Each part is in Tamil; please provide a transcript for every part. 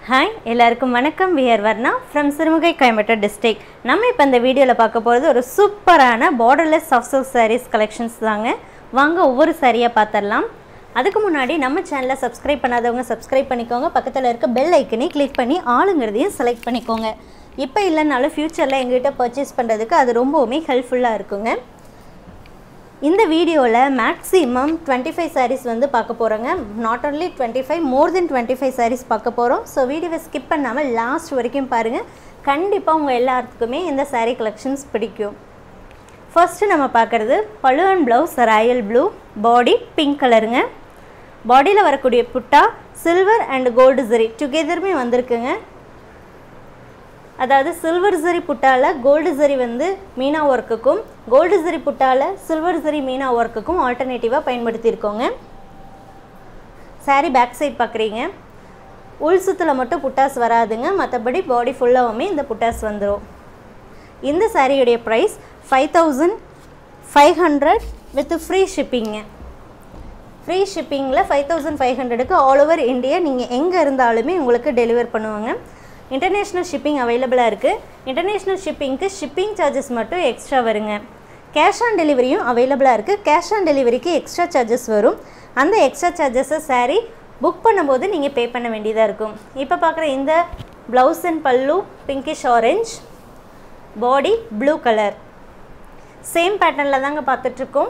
ஹாய் எல்லாருக்கும் வணக்கம் we are Varna from Sirumugai Coimbatore district நம்ம இப்போ இந்த வீடியோவில் பார்க்க போகிறது ஒரு சூப்பரான borderless soft silk sarees collections தாங்க வாங்க ஒவ்வொரு சாரியாக பார்த்துடலாம் அதுக்கு முன்னாடி நம்ம சேனலை சப்ஸ்கிரைப் பண்ணாதவங்க சப்ஸ்கிரைப் பண்ணிக்கோங்க பக்கத்தில் இருக்க பெல் ஐக்கனே கிளிக் பண்ணி ஆளுங்கிறதையும் செலக்ட் பண்ணிக்கோங்க இப்போ இல்லைனாலும் ஃப்யூச்சரில் எங்ககிட்ட பர்ச்சேஸ் பண்ணுறதுக்கு அது ரொம்பவுமே ஹெல்ப்ஃபுல்லாக இருக்குங்க இந்த வீடியோவில் மேக்ஸிமம் டுவெண்ட்டி ஃபைவ் சாரீஸ் வந்து பார்க்க போகிறோங்க not only twenty five more then twenty five sarees பார்க்க போகிறோம் ஸோ வீடியோவை ஸ்கிப் பண்ணாமல் லாஸ்ட் வரைக்கும் பாருங்கள் கண்டிப்பாக உங்கள் எல்லாத்துக்குமே இந்த saree கலெக்ஷன்ஸ் பிடிக்கும் ஃபர்ஸ்ட்டு நம்ம பார்க்குறது பழுவன் blouse royal blue body pink கலருங்க பாடியில் வரக்கூடிய புட்டா சில்வர் அண்ட் கோல்டு ஜரி டுகெதருமே வந்திருக்குங்க அதாவது சில்வர் ஜரி புட்டால கோல்டு ஜரி வந்து மீனா ஒர்க்குக்கும் கோல்டு ஜரி புட்டால சில்வர் ஜரி மீனா ஒர்க்குக்கும் ஆல்டர்னேட்டிவாக பயன்படுத்தியிருக்கோங்க saree பேக் சைட் பார்க்குறீங்க உள் சுத்தில் மட்டும் புட்டாஸ் வராதுங்க மற்றபடி பாடி ஃபுல்லாகவுமே இந்த புட்டாஸ் வந்துடும் இந்த சாரியுடைய price five thousand five hundred with free ஷிப்பிங்க ஃப்ரீ ஷிப்பிங்கில் ஃபைவ் தௌசண்ட் ஃபைவ் ஹண்ட்ரடுக்கு ஆல் ஓவர் இந்தியா நீங்கள் எங்கே இருந்தாலுமே உங்களுக்கு டெலிவர் பண்ணுவாங்க இன்டர்நேஷ்னல் ஷிப்பிங் அவைலபிளாக இருக்குது இன்டர்நேஷ்னல் ஷிப்பிங்க்கு ஷிப்பிங் சார்ஜஸ் மட்டும் எக்ஸ்ட்ரா வருங்க கேஷ் ஆன் டெலிவரியும் அவைலபிளாக இருக்குது கேஷ் ஆன் டெலிவரிக்கு எக்ஸ்ட்ரா சார்ஜஸ் வரும் அந்த எக்ஸ்ட்ரா சார்ஜஸை saree புக் பண்ணும்போது நீங்கள் பே பண்ண வேண்டியதாக இருக்கும் இப்போ பார்க்குற இந்த blouse and pallu pinkish orange body blue colour same பேட்டர்னில் தாங்க பார்த்துட்ருக்கோம்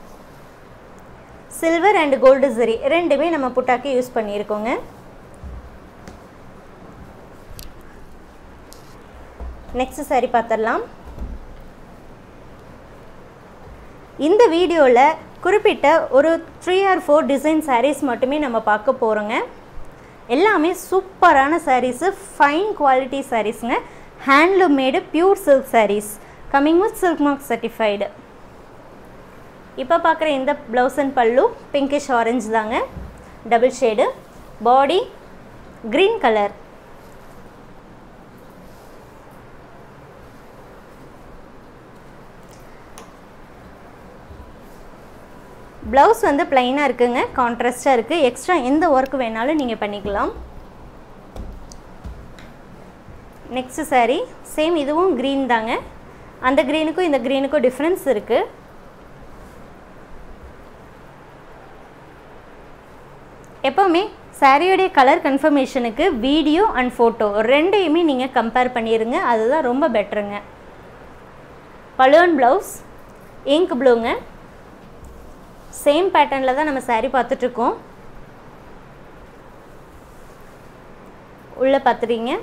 சில்வர் அண்ட் கோல்டு சரி ரெண்டுமே நம்ம புட்டாக்கு யூஸ் பண்ணியிருக்கோங்க நெக்ஸ்ட் சாரி பார்த்துடலாம் இந்த வீடியோவில் குறிப்பிட்ட ஒரு three or four design sarees மட்டுமே நம்ம பார்க்க போகிறோங்க எல்லாமே சூப்பரான சாரீஸு ஃபைன் குவாலிட்டி சாரீஸுங்க handloom made pure silk sarees coming with silk mark certified இப்போ பார்க்குற இந்த blouse and pallu pinkish orange தாங்க double shade body green colour blouse வந்து ப்ளைனாக இருக்குங்க கான்ட்ராஸ்ட்டாக இருக்குது எக்ஸ்ட்ரா எந்த ஒர்க் வேணாலும் நீங்கள் பண்ணிக்கலாம் நெக்ஸ்ட் saree சேம் இதுவும் க்ரீன் தாங்க அந்த க்ரீனுக்கும் இந்த க்ரீனுக்கும் டிஃப்ரென்ஸ் இருக்குது எப்போவுமே சாரியோடைய கலர் கன்ஃபர்மேஷனுக்கு வீடியோ அண்ட் ஃபோட்டோ ரெண்டையுமே நீங்கள் கம்பேர் பண்ணிடுங்க அதுதான் ரொம்ப பெட்டருங்க பலூன் ப்ளவுஸ் இங்க் ப்ளூங்க சேம் பேட்டர்னில் தான் நம்ம saree பார்த்துட்ருக்கோம் உள்ளே பார்த்துறீங்க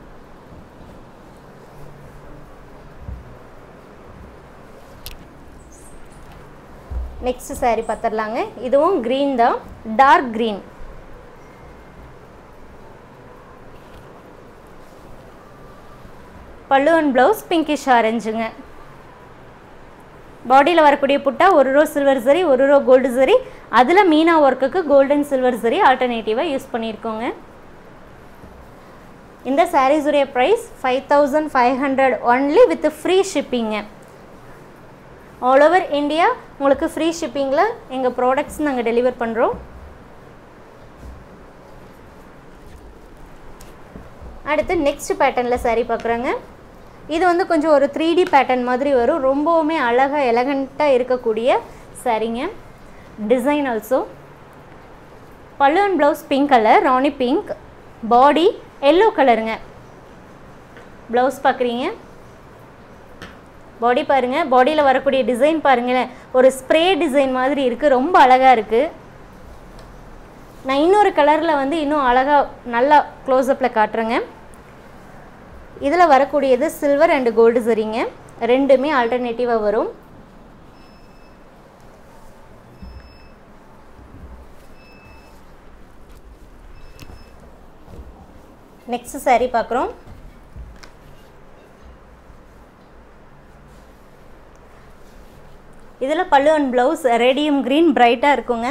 நெக்ஸ்ட் saree பார்த்துடலாங்க இதுவும் க்ரீன் தான் dark green pallu and blouse pinkish ஆரஞ்சுங்க பாடியில் வரக்கூடிய புட்டா ஒரு ரோ சில்வர் சரி ஒரு ரோ கோல்டு சரி அதில் மீனா ஒர்க்குக்கு கோல்டன் சில்வர் சரி ஆல்டர்னேட்டிவாக யூஸ் பண்ணியிருக்கோங்க இந்த சாரீஸுடைய price five thousand five hundred only with free ஷிப்பிங்க ஆல் ஓவர் இந்தியா உங்களுக்கு ஃப்ரீ ஷிப்பிங்கில் எங்கள் ப்ராடக்ட்ஸ் நாங்கள் டெலிவர் பண்ணுறோம் அடுத்து நெக்ஸ்ட் பேட்டர்னில் saree பார்க்குறோங்க இது வந்து கொஞ்சம் ஒரு த்ரீ டி பேட்டர்ன் மாதிரி வரும் ரொம்பவுமே அழகாக எலகண்ட்டாக இருக்கக்கூடிய சாரீங்க design also pallu and blouse pink colour rani pink body yellow கலருங்க ப்ளவுஸ் பார்க்குறீங்க பாடி பாருங்கள் பாடியில் வரக்கூடிய டிசைன் பாருங்களேன் ஒரு ஸ்ப்ரே டிசைன் மாதிரி இருக்குது ரொம்ப அழகாக இருக்குது நான் இன்னொரு கலரில் வந்து இன்னும் அழகாக நல்லா க்ளோஸ்அப்பில் காட்டுறேங்க இதில் வரக்கூடியது சில்வர் அண்டு கோல்டு சரிங்க ரெண்டுமே ஆல்டர்னேட்டிவாக வரும் நெக்ஸ்ட் saree பார்க்குறோம் இதில் பல்லு அண்ட் ப்ளவுஸ் ரேடியம் க்ரீன் பிரைட்டாக இருக்குங்க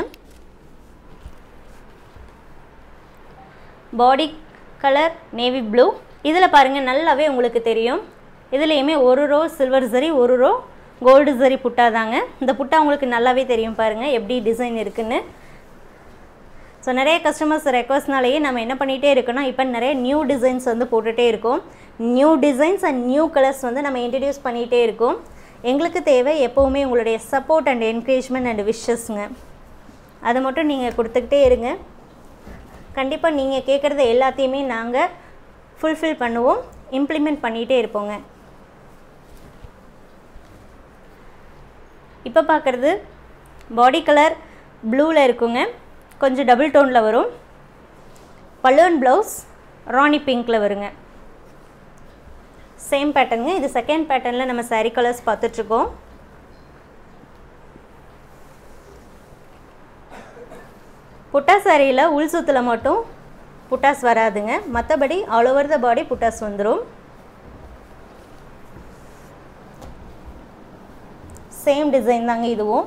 பாடி கலர் நேவி ப்ளூ இதில் பாருங்கள் நல்லாவே உங்களுக்கு தெரியும் இதுலேயுமே ஒரு ரோ சில்வர் சரி ஒரு ரோ கோல்டு சரி புட்டா தாங்க இந்த புட்டா உங்களுக்கு நல்லாவே தெரியும் பாருங்கள் எப்படி டிசைன் இருக்குன்னு ஸோ நிறைய கஸ்டமர்ஸ் ரெக்வஸ்ட்னாலேயே நம்ம என்ன பண்ணிகிட்டே இருக்கோம்னா இப்போ நிறைய நியூ டிசைன்ஸ் வந்து போட்டுகிட்டே இருக்கோம் new designs and new colours வந்து நம்ம இன்ட்ரடியூஸ் பண்ணிகிட்டே இருக்கோம் எங்களுக்கு தேவை எப்போவுமே உங்களுடைய சப்போர்ட் அண்ட் என்கரேஜ்மெண்ட் அண்ட் விஷஸ்ங்க அதை மட்டும் நீங்கள் கொடுத்துக்கிட்டே இருங்க கண்டிப்பாக நீங்கள் கேட்குறத எல்லாத்தையுமே நாங்கள் ஃபுல்ஃபில் பண்ணுவோம் இம்ப்ளிமெண்ட் பண்ணிகிட்டே இருப்போங்க இப்போ பார்க்குறது பாடி கலர் ப்ளூவில் இருக்குங்க கொஞ்சம் டபுள் டோனில் வரும் பலூன் ப்ளவுஸ் ராணி பிங்க்கில் வருங்க சேம் பேட்டர்னுங்க இது செகண்ட் பேட்டர்னில் நம்ம சாரீ கலர்ஸ் பார்த்துட்ருக்கோம் புட்டா சாரியில் உள் சுத்தில் மட்டும் புட்டாஸ் வராதுங்க மற்றபடி ஆல் ஓவர் த பாடி புட்டாஸ் வந்துடும் சேம் டிசைன் தாங்க இதுவும்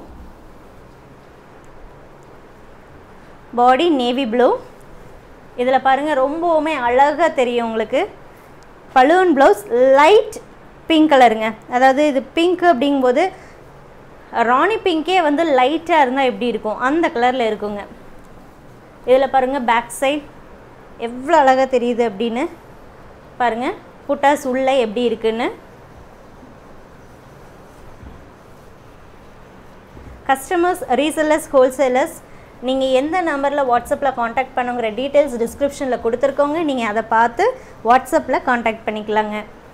பாடி நேவி ப்ளூ இதில் பாருங்கள் ரொம்பவுமே அழகாக தெரியும் உங்களுக்கு பலூன் ப்ளவுஸ் லைட் பிங்க் கலருங்க அதாவது இது பிங்க் அப்படிங்கும்போது ராணி பிங்கே வந்து லைட்டாக இருந்தால் எப்படி இருக்கும் அந்த கலரில் இருக்குங்க இதில் பாருங்கள் பேக் சைட் எவ்வளோ அழகாக தெரியுது அப்படின்னு பாருங்கள் புட்டாஸ் உள்ளே எப்படி இருக்குன்னு கஸ்டமர்ஸ் ரீசெல்லர்ஸ் ஹோல்சேலர்ஸ் நீங்கள் எந்த நம்பரில் வாட்ஸ்அப்பில் காண்டாக்ட் பண்ணுங்கிற டீட்டெயில்ஸ் டிஸ்கிரிப்ஷனில் கொடுத்துருக்கோங்க நீங்கள் அதை பார்த்து வாட்ஸ்அப்பில் காண்டாக்ட் பண்ணிக்கலாங்க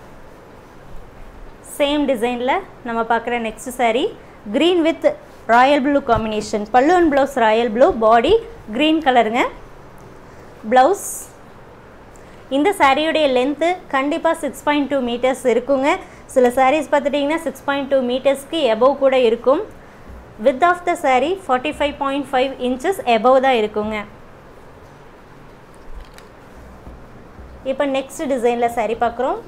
சேம் டிசைனில் நம்ம பார்க்குற next saree green with royal blue combination பல்லுவன் blouse royal blue body green கலருங்க ப்ளவுஸ் இந்த சாரியுடைய லென்த்து கண்டிப்பாக சிக்ஸ் பாயிண்ட் டூ மீட்டர்ஸ் இருக்குங்க சில சாரீஸ் பார்த்துட்டிங்கன்னா சிக்ஸ் பாயிண்ட் டூ மீட்டர்ஸ்க்கு எபவ் கூட இருக்கும் width of the saree forty five point five inches above தான் இருக்குங்க இப்போ நெக்ஸ்ட் டிசைனில் சாரீ பார்க்குறோம்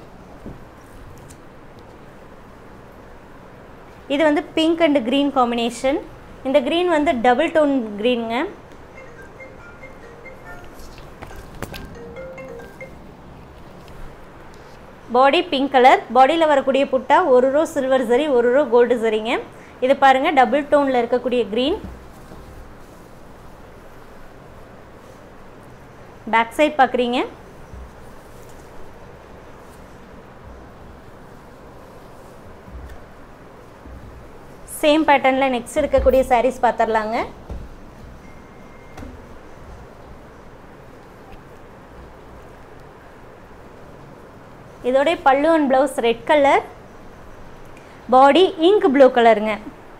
இது வந்து பிங்க் அண்ட் க்ரீன் காம்பினேஷன் இந்த க்ரீன் வந்து டபுள் டோன் க்ரீனுங்க பாடி பிங்க் கலர் பாடியில் வரக்கூடிய புட்டா ஒரு ரோ சில்வர் சரி ஒரு ரோ கோல்டு சரிங்க இது பாருங்கள் டபுள் டோனில் இருக்கக்கூடிய க்ரீன் பேக் சைட் பார்க்குறீங்க சேம் பேட்டர்னில் நெக்ஸ்ட் இருக்கக்கூடிய சாரீஸ் பார்த்துடலாங்க இதோடைய pallu and blouse red colour body ink blue கலருங்க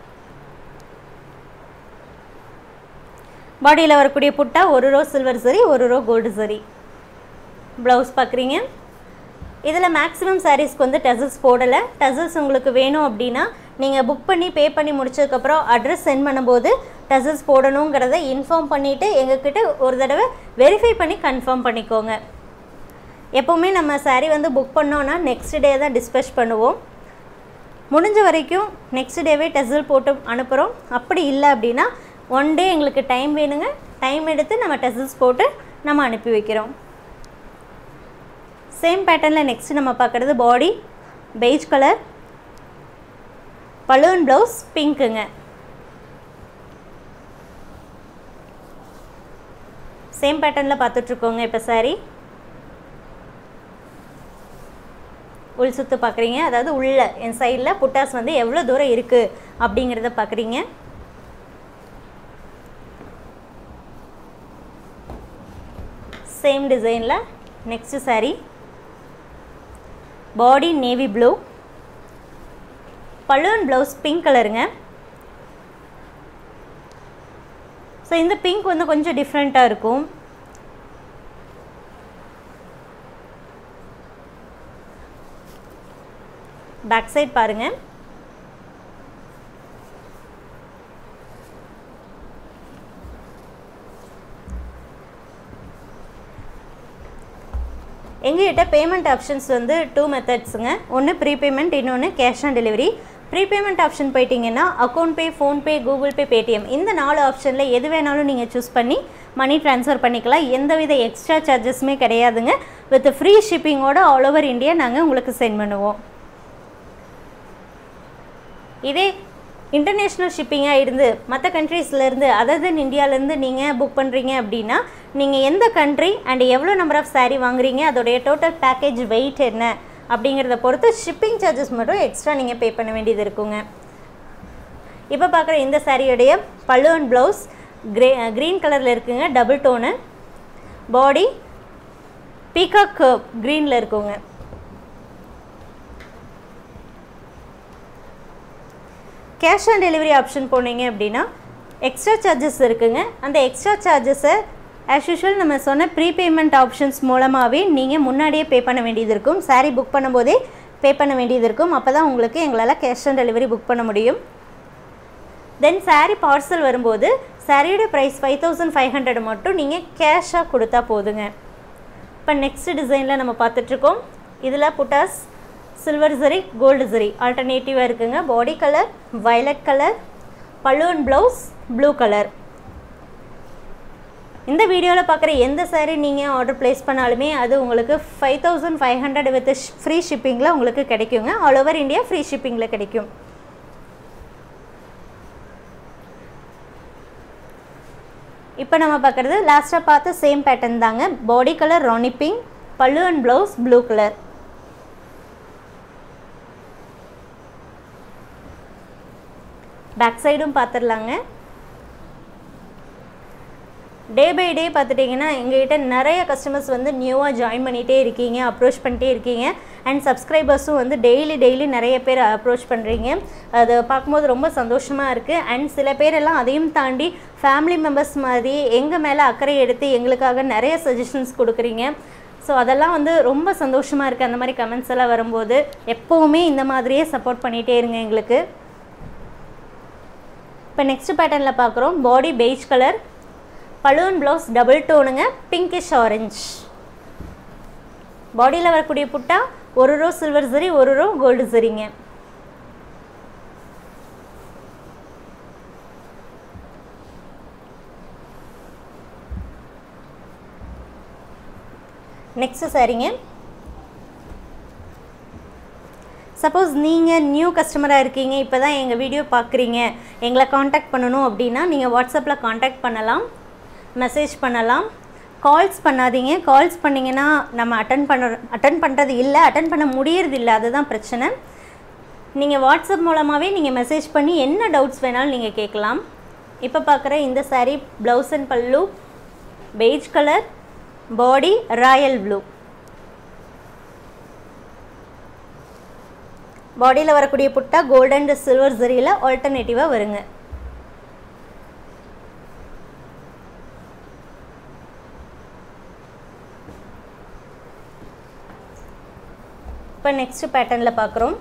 பாடியில் வரக்கூடிய புட்டா ஒரு ரோ சில்வர் சரி ஒரு ரோ கோல்டு சரி ப்ளவுஸ் பார்க்குறீங்க இதில் மேக்ஸிமம் சாரீஸ்க்கு வந்து டசல்ஸ் போடலை டசல்ஸ் உங்களுக்கு வேணும் அப்படின்னா நீங்கள் புக் பண்ணி பே பண்ணி முடிச்சதுக்கப்புறம் அட்ரஸ் சென்ட் பண்ணும்போது டசல்ஸ் போடணுங்கிறத இன்ஃபார்ம் பண்ணிவிட்டு எங்ககிட்ட ஒரு தடவை வெரிஃபை பண்ணி கன்ஃபார்ம் பண்ணிக்கோங்க எப்போவுமே நம்ம சாரீ வந்து புக் பண்ணோன்னா நெக்ஸ்ட் டே தான் டிஸ்பேச் பண்ணுவோம் முடிஞ்ச வரைக்கும் நெக்ஸ்ட் டேவே டெசல் போட்டு அனுப்புகிறோம் அப்படி இல்லை அப்படின்னா ஒன் டே எங்களுக்கு டைம் வேணுங்க டைம் எடுத்து நம்ம டெசல்ஸ் போட்டு நம்ம அனுப்பி வைக்கிறோம் சேம் பேட்டர்னில் நெக்ஸ்ட் நம்ம பார்க்குறது பாடி பெய்ஜ் கலர் பலூன் ப்ளவுஸ் பிங்க்குங்க சேம் பேட்டர்னில் பார்த்துட்ருக்கோங்க இப்போ சாரீ உள் சுத்து பார்க்குறீங்க அதாவது உள்ள என் சைடில் புட்டாஸ் வந்து எவ்வளோ தூரம் இருக்குது அப்படிங்கிறத பார்க்குறீங்க சேம் டிசைனில் next sari body navy blue பலூன் ப்ளவுஸ் பிங்க் கலருங்க ஸோ இந்த பிங்க் வந்து கொஞ்சம் டிஃப்ரெண்ட்டாக இருக்கும் பேக் சைட் பாருங்கள் எங்ககிட்ட பேமெண்ட் ஆப்ஷன்ஸ் வந்து டூ மெத்தட்ஸுங்க ஒன்று ப்ரீபேமெண்ட் இன்னொன்று cash on delivery prepayment option போயிட்டீங்கன்னா account pay PhonePe Google Pay Paytm இந்த நாலு ஆப்ஷனில் எது வேணாலும் நீங்கள் சூஸ் பண்ணி மணி ட்ரான்ஸ்ஃபர் பண்ணிக்கலாம் எந்தவித எக்ஸ்ட்ரா சார்ஜஸுமே கிடையாதுங்க வித் ஃப்ரீ ஷிப்பிங்கோட ஆல் ஓவர் இந்தியா நாங்கள் உங்களுக்கு சென்ட் பண்ணுவோம் இதே இன்டர்நேஷ்னல் ஷிப்பிங்காக இருந்து மற்ற கண்ட்ரீஸ்லேருந்து அதர் தென் இந்தியாவிலேருந்து நீங்கள் புக் பண்ணுறீங்க அப்படின்னா நீங்கள் எந்த கண்ட்ரி அண்ட் எவ்வளோ நம்பர் ஆஃப் saree வாங்குறீங்க அதோடைய டோட்டல் பேக்கேஜ் வெயிட் என்ன அப்படிங்கிறத பொறுத்து ஷிப்பிங் சார்ஜஸ் மட்டும் எக்ஸ்ட்ரா நீங்கள் பே பண்ண வேண்டியது இருக்குங்க இப்போ பார்க்குற இந்த சாரியோடைய பல்லு அண்ட் ப்ளவுஸ் கிரே க்ரீன் கலரில் இருக்குங்க டபுள் டோனு பாடி பீகாக் க்ரீனில் இருக்குங்க கேஷ் ஆன் டெலிவரி ஆப்ஷன் போனீங்க அப்படின்னா எக்ஸ்ட்ரா சார்ஜஸ் இருக்குங்க அந்த எக்ஸ்ட்ரா சார்ஜஸை ஆஸ் யூஷுவல் நம்ம சொன்ன ப்ரீபேமெண்ட் ஆப்ஷன்ஸ் மூலமாகவே நீங்கள் முன்னாடியே பே பண்ண வேண்டியது இருக்கும் saree புக் பண்ணும்போதே பே பண்ண வேண்டியது இருக்கும் அப்போ தான் உங்களுக்கு எங்களால் கேஷ் ஆன் டெலிவரி புக் பண்ண முடியும் தென் saree பார்சல் வரும்போது சாரியோட price five thousand five hundred மட்டும் நீங்கள் கேஷாக கொடுத்தா போதுங்க இப்போ நெக்ஸ்ட் டிசைனில் நம்ம பார்த்துட்ருக்கோம் இதில் புட்டாஸ் சில்வர் ஜரி கோல்டு ஜரி ஆல்டர்னேட்டிவாக இருக்குங்க பாடி கலர் வயலட் கலர் பலூன் ப்ளவுஸ் ப்ளூ கலர் இந்த வீடியோவில் பார்க்குற எந்த saree நீங்கள் ஆர்டர் ப்ளேஸ் பண்ணாலுமே அது உங்களுக்கு five thousand five hundred with free ஷிப்பிங்கில் உங்களுக்கு கிடைக்குங்க ஆல் ஓவர் இந்தியா ஃப்ரீ ஷிப்பிங்கில் கிடைக்கும் இப்போ நம்ம பார்க்குறது லாஸ்ட்டாக பார்த்த சேம் பேட்டர்ன் தாங்க body colour rani pink pallu and blouse blue colour back சைடும் பார்த்துடலாங்க டே பை டே பார்த்துட்டிங்கன்னா எங்ககிட்ட நிறைய கஸ்டமர்ஸ் வந்து நியூவாக ஜாயின் பண்ணிகிட்டே இருக்கீங்க அப்ரோச் பண்ணிட்டே இருக்கீங்க அண்ட் சப்ஸ்கிரைபர்ஸும் வந்து டெய்லி டெய்லி நிறைய பேர் அப்ரோச் பண்ணுறீங்க அதை பார்க்கும்போது ரொம்ப சந்தோஷமாக இருக்குது அண்ட் சில பேரெல்லாம் அதையும் தாண்டி ஃபேமிலி மெம்பர்ஸ் மாதிரி எங்கள் மேலே அக்கறை எடுத்து எங்களுக்காக நிறைய சஜஷன்ஸ் கொடுக்குறீங்க ஸோ அதெல்லாம் வந்து ரொம்ப சந்தோஷமாக இருக்குது அந்த மாதிரி கமெண்ட்ஸ் எல்லாம் வரும்போது எப்போவுமே இந்த மாதிரியே சப்போர்ட் பண்ணிகிட்டே இருங்க எங்களுக்கு இப்போ நெக்ஸ்ட் பேட்டர்னில் பார்க்குறோம் பாடி பெய்ஜ் கலர் பலூன் ப்ளவுஸ் டபுள் டோனுங்க பிங்கிஷ் ஆரஞ்ச் பாடியில் வரக்கூடிய புட்டா ஒரு ரோ சில்வர் சரி ஒரு ரோ கோல்டு சரிங்க நெக்ஸ்ட் சரிங்க சப்போஸ் நீங்கள் நியூ கஸ்டமராக இருக்கீங்க இப்போ தான் எங்கள் வீடியோ பார்க்குறீங்க எங்களை காண்டாக்ட் பண்ணணும் அப்படின்னா நீங்கள் வாட்ஸ்அப்பில் காண்டாக்ட் பண்ணலாம் மெசேஜ் பண்ணலாம் கால்ஸ் பண்ணாதீங்க கால்ஸ் பண்ணிங்கன்னா நம்ம அட்டன் பண்ண அட்டன் பண்ணுறது இல்லை அட்டன் பண்ண முடியறது இல்லை அதுதான் பிரச்சனை நீங்கள் வாட்ஸ்அப் மூலமாகவே நீங்கள் மெசேஜ் பண்ணி என்ன டவுட்ஸ் வேணாலும் நீங்கள் கேட்கலாம் இப்போ பார்க்குற இந்த saree blouse and pallu beige colour body royal blue பாடியில் வரக்கூடிய புட்டா கோல்டு அண்ட் சில்வர் ஜரியில் ஆல்டர்னேட்டிவாக வருங்க இப்போ நெக்ஸ்ட் பேட்டர்னில் பார்க்குறோம்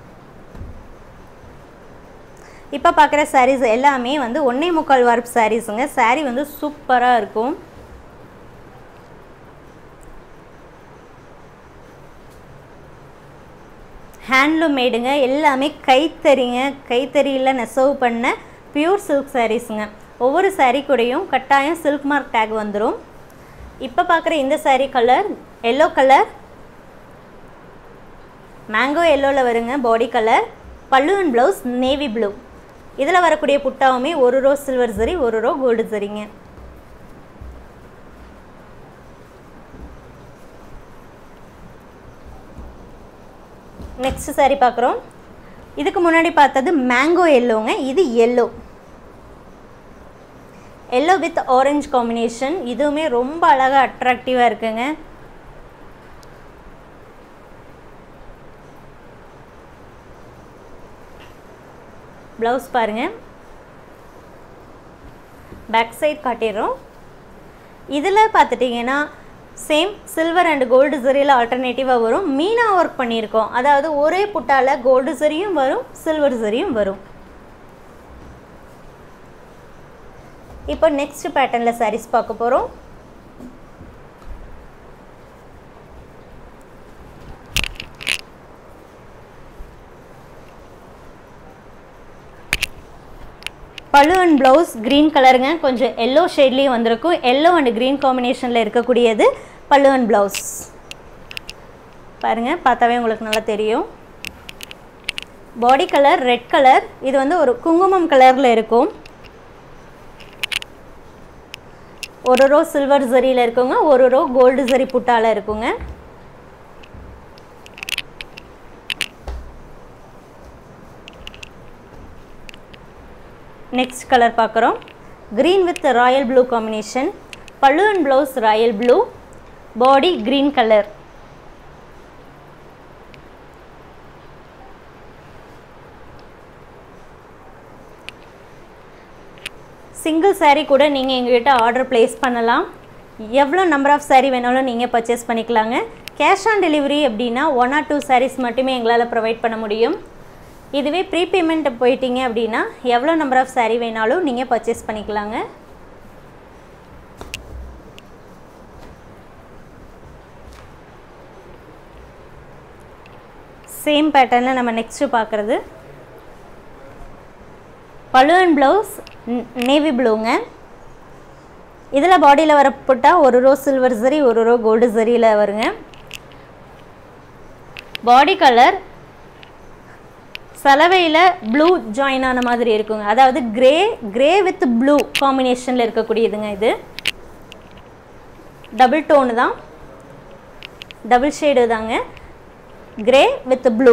இப்போ பார்க்குற sarees எல்லாமே வந்து ஒன்றே முக்கால் வார்ப் சாரீஸுங்க saree வந்து சூப்பராக இருக்கும் ஹேண்ட்லூம் மேடுங்க எல்லாமே கைத்தறிங்க கைத்தறியில் நெசவு பண்ண பியூர் சில்க் சாரீஸுங்க ஒவ்வொரு saree கூடயும் கட்டாயம் சில்க் மார்க் டேக் வந்துடும் இப்போ பார்க்குற இந்த saree colour yellow colour mango எல்லோவில் வருங்க body colour pallu and blouse navy blue இதில் வரக்கூடிய புட்டாவுமே ஒரு ரோ சில்வர் சரி ஒரு ரோ கோல்டு சரிங்க நெக்ஸ்ட் saree பார்க்குறோம் இதுக்கு முன்னாடி பார்த்தது மேங்கோ எல்லோங்க இது yellow yellow with orange combination இதுவுமே ரொம்ப அழகாக அட்ராக்டிவாக இருக்குங்க ப்ளவுஸ் பாருங்கள் பேக் சைட் காட்டிடுறோம் இதில் பார்த்துட்டிங்கன்னா சேம் சில்வர் அண்ட் கோல்டு சரியில் ஆல்டர்னேட்டிவாக வரும் மீனா ஒர்க் பண்ணியிருக்கோம் அதாவது ஒரே புட்டால் கோல்டு சரியும் வரும் சில்வர் சரியும் வரும் இப்போ நெக்ஸ்ட் பேட்டர்னில் சாரீஸ் பார்க்க போகிறோம் பல்லு அண்ட் ப்ளவுஸ் க்ரீன் கலருங்க கொஞ்சம் எல்லோ ஷேட்லேயும் வந்திருக்கும் எல்லோ அண்ட் க்ரீன் காம்பினேஷனில் இருக்கக்கூடியது பல்லு அண்ட் ப்ளவுஸ் பாருங்கள் பார்த்தாவே உங்களுக்கு நல்லா தெரியும் பாடி கலர் ரெட் கலர் இது வந்து ஒரு குங்குமம் கலரில் இருக்கும் ஒரு ரோ சில்வர் ஜரியில் இருக்குங்க ஒரு ரோ கோல்டு ஜரி புட்டால இருக்குங்க நெக்ஸ்ட் கலர் பார்க்குறோம் green with royal blue combination pallu and blouse royal blue body green colour single saree கூட நீங்கள் எங்ககிட்ட ஆர்டர் ப்ளேஸ் பண்ணலாம் எவ்வளோ நம்பர் ஆஃப் saree வேணாலும் நீங்கள் பர்ச்சேஸ் பண்ணிக்கலாங்க கேஷ் ஆன் டெலிவரி அப்படின்னா ஒன் ஆர் டூ sarees மட்டுமே எங்களால் ப்ரொவைட் பண்ண முடியும் இதுவே ப்ரீபேமெண்ட் போயிட்டீங்க அப்படின்னா எவ்வளோ நம்பர் ஆஃப் saree வேணாலும் நீங்கள் பர்ச்சேஸ் பண்ணிக்கலாங்க சேம் பேட்டர்னில் நம்ம நெக்ஸ்ட்டு பார்க்குறது பழு அண்ட் ப்ளவுஸ் நேவி ப்ளூங்க இதில் பாடியில் வரப்பட்டா ஒரு ரோ சில்வர் சரி ஒரு ரோ கோல்டு சரியில் வருங்க பாடி கலர் சலவையில் ப்ளூ ஜாயின் ஆன மாதிரி இருக்குங்க அதாவது கிரே கிரே வித் ப்ளூ காம்பினேஷனில் இருக்கக்கூடியதுங்க இது டபுள் டோனு தான் டபுள் ஷேடு தாங்க கிரே வித் ப்ளூ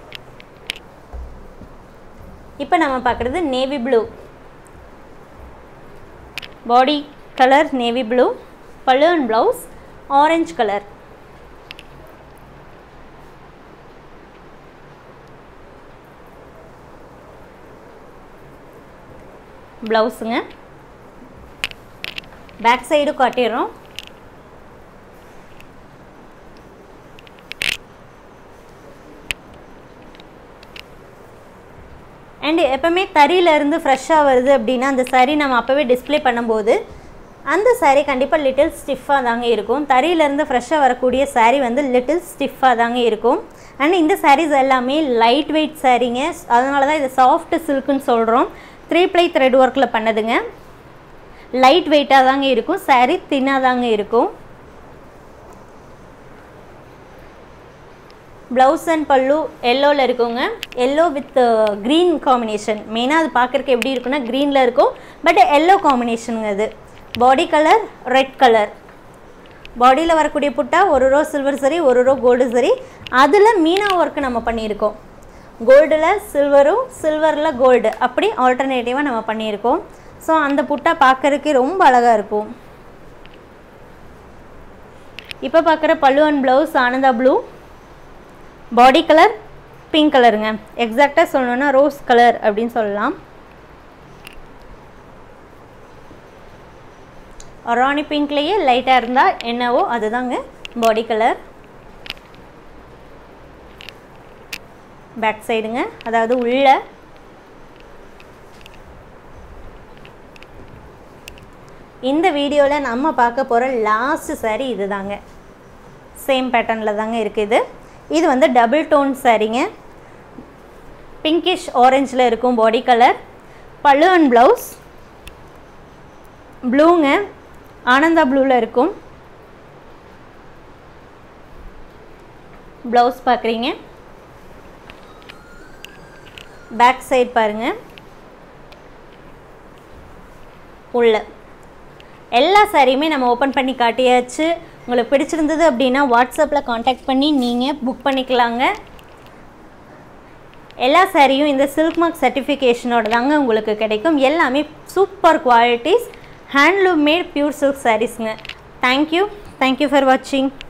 இப்போ நம்ம பார்க்குறது navy blue body colour navy blue pallu and blouse orange colour ப்ளவுஸுங்க பேக் சைடு காட்டிடுறோம் அண்டு எப்போவுமே தறியிலேருந்து ஃப்ரெஷ்ஷாக வருது அப்படின்னா அந்த saree நம்ம அப்போவே டிஸ்ப்ளே பண்ணும்போது அந்த saree கண்டிப்பாக லிட்டில் ஸ்டிஃபாக தாங்க இருக்கும் தறியிலேருந்து ஃப்ரெஷ்ஷாக வரக்கூடிய saree வந்து லிட்டில் ஸ்டிஃபாக தாங்க இருக்கும் அண்ட் இந்த sarees எல்லாமே லைட் வெயிட் சாரீங்க அதனால தான் இது சாஃப்ட் சில்க்குன்னு சொல்கிறோம் த்ரீ ப்ளை த்ரெட் ஒர்க்கில் பண்ணதுங்க லைட் வெயிட்டாக தாங்க இருக்கும் saree தின்னாக தாங்க இருக்கும் ப்ளவுஸ் அண்ட் பல்லு எல்லோவில் இருக்குங்க எல்லோ வித் க்ரீன் காம்பினேஷன் மெயினாக அது பார்க்குறக்கு எப்படி இருக்குன்னா க்ரீனில் இருக்கும் பட் எல்லோ காம்பினேஷனுங்க அது பாடி கலர் ரெட் கலர் பாடியில் வரக்கூடிய புட்டா ஒரு ரோ சில்வர் சரி ஒரு ரோ கோல்டு சரி அதில் மீனா ஒர்க்கு நம்ம பண்ணியிருக்கோம் கோல்டில் சில்வரும் சில்வரில் கோல்டு அப்படி ஆல்டர்னேட்டிவாக நம்ம பண்ணியிருக்கோம் ஸோ அந்த புட்டா பார்க்குறதுக்கே ரொம்ப அழகாக இருக்கும் இப்போ பார்க்குற pallu and blouse Ananda blue body colour pink கலருங்க எக்ஸாக்டாக சொல்லணுன்னா ரோஸ் கலர் அப்படின்னு சொல்லலாம் ராணி பிங்க்லேயே லைட்டாக இருந்தால் என்னவோ அதுதாங்க பாடி கலர் பேக் சைடுங்க அதாவது உள்ள இந்த வீடியோவில் நம்ம பார்க்க போகிற லாஸ்ட் saree இது தாங்க சேம் பேட்டர்னில் தாங்க இருக்குது இது வந்து டபுள் டோன் சாரீங்க பிங்கிஷ் ஆரஞ்சில் இருக்கும் body colour pallu and blouse ப்ளூங்க ஆனந்தா ப்ளூவில் இருக்கும் ப்ளவுஸ் பார்க்குறீங்க பேக் சைட் பாருங்கள் உள்ள எல்லா சாரியுமே நம்ம ஓப்பன் பண்ணி காட்டியாச்சு உங்களுக்கு பிடிச்சிருந்தது அப்படின்னா வாட்ஸ்அப்பில் காண்டாக்ட் பண்ணி நீங்கள் புக் பண்ணிக்கலாங்க எல்லா சாரியும் இந்த சில்க் மார்க் சர்டிஃபிகேஷனோட தாங்க உங்களுக்கு கிடைக்கும் எல்லாமே super qualities handloom made pure silk சாரீஸ்ங்க தேங்க்யூ தேங்க்யூ ஃபார் வாட்சிங்